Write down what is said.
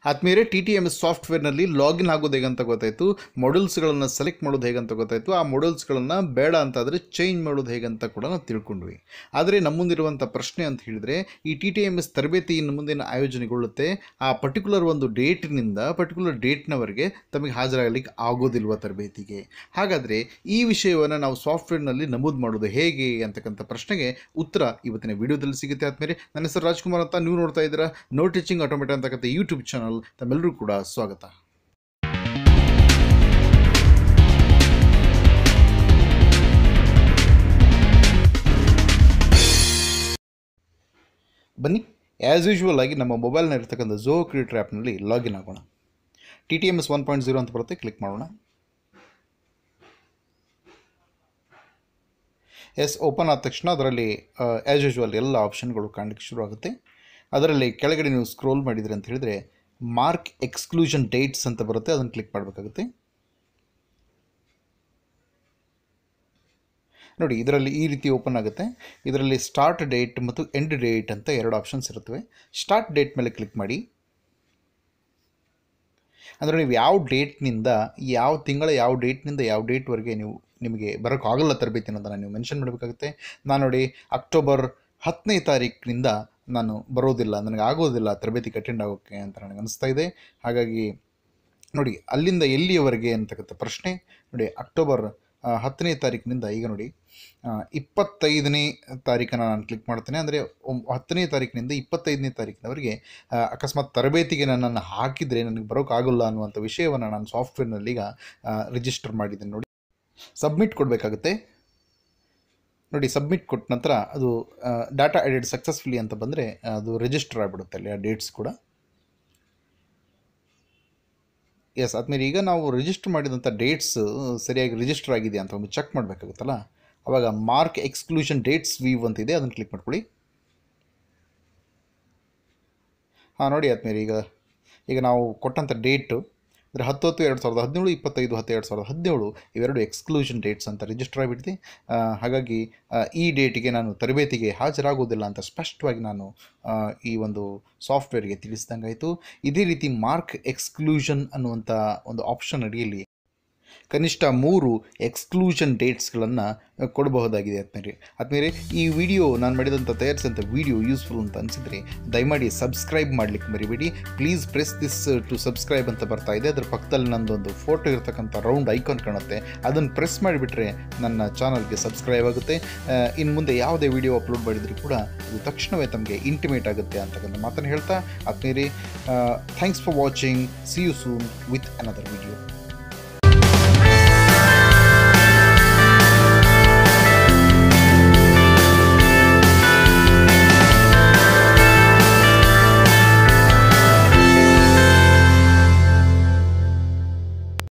ಆದ್ಮೇಲೆ T T M S ಸಾಫ್ಟ್ವೇರ್ನಲ್ಲಿ login ಆಗೋದು ಹೇಗಂತ ಗೊತ್ತಾಯಿತು ಮಾಡಲ್ಸ್ಗಳನ್ನು ಸೆಲೆಕ್ಟ್ ಮಾಡೋದು ಹೇಗಂತ ಗೊತ್ತಾಯಿತು ಆ ಮಾಡಲ್ಸ್ಗಳನ್ನು ಬೇಡ ಅಂತಾದರೆ ಚೇಂಜ್ ಮಾಡೋದು ಹೇಗಂತ ಕೂಡ ನಾವು ತಿಳ್ಕೊಂಡ್ವಿ ಆದರೆ ನಮ್ಮ ಮುಂದಿರುವಂಥ ಪ್ರಶ್ನೆ ಅಂತ ಹೇಳಿದರೆ ಈ ಟಿ ಟಿ ಎಮ್ ಎಸ್ ತರಬೇತಿ ಇನ್ನು ಮುಂದಿನ ಆಯೋಜನೆಗೊಳ್ಳುತ್ತೆ ಆ ಪರ್ಟಿಕ್ಯುಲರ್ ಒಂದು ಡೇಟಿನಿಂದ ಪರ್ಟಿಕ್ಯುಲರ್ ಡೇಟ್ನವರೆಗೆ ತಮಗೆ ಹಾಜರಾಗಲಿಕ್ಕೆ ಆಗೋದಿಲ್ವ ತರಬೇತಿಗೆ ಹಾಗಾದರೆ ಈ ವಿಷಯವನ್ನು ನಾವು ಸಾಫ್ಟ್ವೇರ್ನಲ್ಲಿ ನಮೂದು ಮಾಡೋದು ಹೇಗೆ ಅಂತಕ್ಕಂಥ ಪ್ರಶ್ನೆಗೆ ಉತ್ತರ ಇವತ್ತಿನ ವಿಡಿಯೋದಲ್ಲಿ ಸಿಗುತ್ತೆ ಆದಮೇಲೆ ನನ್ನ ಹೆಸರು ರಾಜ್ಕುಮಾರ್ ಅಂತ ನೀವು ನೋಡ್ತಾ ಇದ್ದೀರಾ ನೋ ಟೀಚಿಂಗ್ ಆಟೋಮೇಟ್ ಅಂತಕ್ಕಂಥ ಯೂಟ್ಯೂಬ್ ಚಾನಲ್ ತಮ್ಮೆಲ್ಲರೂ ಕೂಡ ಸ್ವಾಗತ ಬನ್ನಿ ಆ್ಯಸ್ ಯೂಶ್ವಲ್ ಆಗಿ ನಮ್ಮ ಮೊಬೈಲ್ನ ಇರ್ತಕ್ಕಂಥ ಝೋ ಕ್ರಿಯೇಟರ್ ಆ್ಯಪ್ನಲ್ಲಿ ಲಾಗಿನ್ ಆಗೋಣ T T M S one point zero ಅಂತ ಬರುತ್ತೆ ಕ್ಲಿಕ್ ಮಾಡೋಣ ಎಸ್ ಓಪನ್ ಆದ ತಕ್ಷಣ ಅದರಲ್ಲಿ ಆ್ಯಸ್ ಯೂಶ್ವಲ್ ಎಲ್ಲ ಆಪ್ಷನ್ಗಳು ಕಾಣಲಿಕ್ಕೆ ಶುರು ಆಗುತ್ತೆ ಅದರಲ್ಲಿ ಕೆಳಗಡೆ ನೀವು ಸ್ಕ್ರೋಲ್ ಮಾಡಿದ್ರಿ ಅಂತ ಹೇಳಿದರೆ ಮಾರ್ಕ್ ಎಕ್ಸ್ಕ್ಲೂಷನ್ ಡೇಟ್ಸ್ ಅಂತ ಬರುತ್ತೆ ಅದನ್ನು ಕ್ಲಿಕ್ ಮಾಡಬೇಕಾಗುತ್ತೆ ನೋಡಿ ಇದರಲ್ಲಿ ಈ ರೀತಿ ಓಪನ್ ಆಗುತ್ತೆ ಇದರಲ್ಲಿ ಸ್ಟಾರ್ಟ್ ಡೇಟ್ ಮತ್ತು ಎಂಡ್ ಡೇಟ್ ಅಂತ ಎರಡು ಆಪ್ಷನ್ಸ್ ಇರುತ್ತವೆ ಸ್ಟಾರ್ಟ್ ಡೇಟ್ ಮೇಲೆ ಕ್ಲಿಕ್ ಮಾಡಿ ಅಂದರೆ ನೀವು ಯಾವ ಡೇಟ್ನಿಂದ ಯಾವ ತಿಂಗಳ ಯಾವ ಡೇಟ್ನಿಂದ ಯಾವ ಡೇಟ್ವರೆಗೆ ನೀವು ನಿಮಗೆ ಬರೋಕ್ಕಾಗಲ್ಲ ತರಬೇತಿ ಅನ್ನೋದನ್ನು ನೀವು ಮೆನ್ಷನ್ ಮಾಡಬೇಕಾಗುತ್ತೆ ನಾನು ನೋಡಿ ಅಕ್ಟೋಬರ್ ಹತ್ತನೇ ತಾರೀಕಿನಿಂದ ನಾನು ಬರೋದಿಲ್ಲ ನನಗೆ ಆಗೋದಿಲ್ಲ ತರಬೇತಿಗೆ ಅಟೆಂಡ್ ಆಗೋಕ್ಕೆ ಅಂತ ನನಗೆ ಅನಿಸ್ತಾ ಇದೆ ಹಾಗಾಗಿ ನೋಡಿ ಅಲ್ಲಿಂದ ಎಲ್ಲಿಯವರೆಗೆ ಅಂತಕ್ಕಂಥ ಪ್ರಶ್ನೆ ನೋಡಿ ಅಕ್ಟೋಬರ್ ಆ, ಹತ್ತನೇ ತಾರೀಕಿನಿಂದ ಈಗ ನೋಡಿ ಆ, ಇಪ್ಪತ್ತೈದನೇ ತಾರೀಕನ್ನು ನಾನು ಕ್ಲಿಕ್ ಮಾಡ್ತೇನೆ ಅಂದರೆ ಹತ್ತನೇ ತಾರೀಕಿನಿಂದ ಇಪ್ಪತ್ತೈದನೇ ತಾರೀಕಿನವರೆಗೆ ಆ, ಅಕಸ್ಮಾತ್ ತರಬೇತಿಗೆ ನನ್ನನ್ನು ಹಾಕಿದರೆ ನನಗೆ ಬರೋಕ್ಕಾಗಲ್ಲ ಅನ್ನುವಂಥ ವಿಷಯವನ್ನು ನಾನು ಸಾಫ್ಟ್ವೇರ್ನಲ್ಲಿ ಈಗ ರಿಜಿಸ್ಟರ್ ಮಾಡಿದ್ದೇನೆ ನೋಡಿ ಸಬ್ಮಿಟ್ ಕೊಡಬೇಕಾಗುತ್ತೆ ನೋಡಿ ಸಬ್ಮಿಟ್ ಕೊಟ್ಟ ನಂತರ ಅದು ಡಾಟಾ ಎಡಿಟ್ ಸಕ್ಸಸ್ಫುಲಿ ಅಂತ ಬಂದರೆ ಅದು ರಿಜಿಸ್ಟರ್ ಆಗಿಬಿಡುತ್ತೆ ಅಲ್ಲಿ ಆ ಡೇಟ್ಸ್ ಕೂಡ ಎಸ್ ಆದಮೇಲೆ ಈಗ ನಾವು ರಿಜಿಸ್ಟರ್ ಮಾಡಿದಂಥ ಡೇಟ್ಸ್ ಸರಿಯಾಗಿ ರಿಜಿಸ್ಟರ್ ಆಗಿದೆಯಾ ಅಂತ ಒಮ್ಮೆ ಚೆಕ್ ಮಾಡಬೇಕಾಗುತ್ತಲ್ಲ ಆವಾಗ ಮಾರ್ಕ್ ಎಕ್ಸ್ಕ್ಲೂಷನ್ ಡೇಟ್ಸ್ ವೀವ್ ಅಂತಿದೆ ಅದನ್ನು ಕ್ಲಿಕ್ ಮಾಡ್ಕೊಳ್ಳಿ ಹಾಂ ನೋಡಿ ಆದಮೇಲೆ ಈಗ ಈಗ ನಾವು ಕೊಟ್ಟಂಥ ಡೇಟು ಅಂದರೆ ಹತ್ತು ಹತ್ತು ಎರಡು ಸಾವಿರದ ಹದಿನೇಳು ಇಪ್ಪತ್ತೈದು ಹತ್ತು ಎರಡು ಸಾವಿರದ ಹದಿನೇಳು ಇವೆರಡು ಎಕ್ಸ್ಕ್ಲೂಷನ್ ಡೇಟ್ಸ್ ಅಂತ ರಿಜಿಸ್ಟರ್ ಆಗಿಬಿಟ್ಟಿದೆ ಆ, ಹಾಗಾಗಿ ಆ, ಈ ಡೇಟಿಗೆ ನಾನು ತರಬೇತಿಗೆ ಹಾಜರಾಗೋದಿಲ್ಲ ಅಂತ ಸ್ಪಷ್ಟವಾಗಿ ನಾನು ಆ, ಈ ಒಂದು ಸಾಫ್ಟ್ವೇರ್ಗೆ ತಿಳಿಸಿದಂಗಾಯಿತು ಇದೇ ರೀತಿ ಮಾರ್ಕ್ ಎಕ್ಸ್ಕ್ಲೂಷನ್ ಅನ್ನುವಂಥ ಒಂದು ಆಪ್ಷನ್ ಅಡಿಯಲ್ಲಿ ಕನಿಷ್ಠ ಮೂರು ಎಕ್ಸ್ಕ್ಲೂಷನ್ ಡೇಟ್ಸ್ಗಳನ್ನು ಕೊಡಬಹುದಾಗಿದೆ ಆದ್ಮೇಲೆ ಆದ್ಮೇಲೆ ಈ ವಿಡಿಯೋ ನಾನು ಮಾಡಿದಂಥ ತಯಾರಿಸಿದಂಥ ವಿಡಿಯೋ ಯೂಸ್ಫುಲ್ ಅಂತ ಅನಿಸಿದರೆ ದಯಮಾಡಿ ಸಬ್ಸ್ಕ್ರೈಬ್ ಮಾಡಲಿಕ್ಕೆ ಮರಿಬೇಡಿ please press this to subscribe ಅಂತ ಬರ್ತಾ ಇದೆ ಅದರ ಪಕ್ಕದಲ್ಲಿ ನಂದೊಂದು ಫೋಟೋ ಇರತಕ್ಕಂಥ ರೌಂಡ್ ಐಕಾನ್ ಕಾಣುತ್ತೆ ಅದನ್ನು ಪ್ರೆಸ್ ಮಾಡಿಬಿಟ್ರೆ ನನ್ನ ಚಾನಲ್ಗೆ ಸಬ್ಸ್ಕ್ರೈಬ್ ಆಗುತ್ತೆ ಇನ್ನು ಮುಂದೆ ಯಾವುದೇ ವಿಡಿಯೋ ಅಪ್ಲೋಡ್ ಮಾಡಿದರೂ ಕೂಡ ಅದು ತಕ್ಷಣವೇ ತಮಗೆ ಇಂಟಿಮೇಟ್ ಆಗುತ್ತೆ ಅಂತಕ್ಕಂಥ ಮಾತನ್ನು ಹೇಳ್ತಾ ಆದ್ಮೇಲೆ thanks for watching see you soon with another video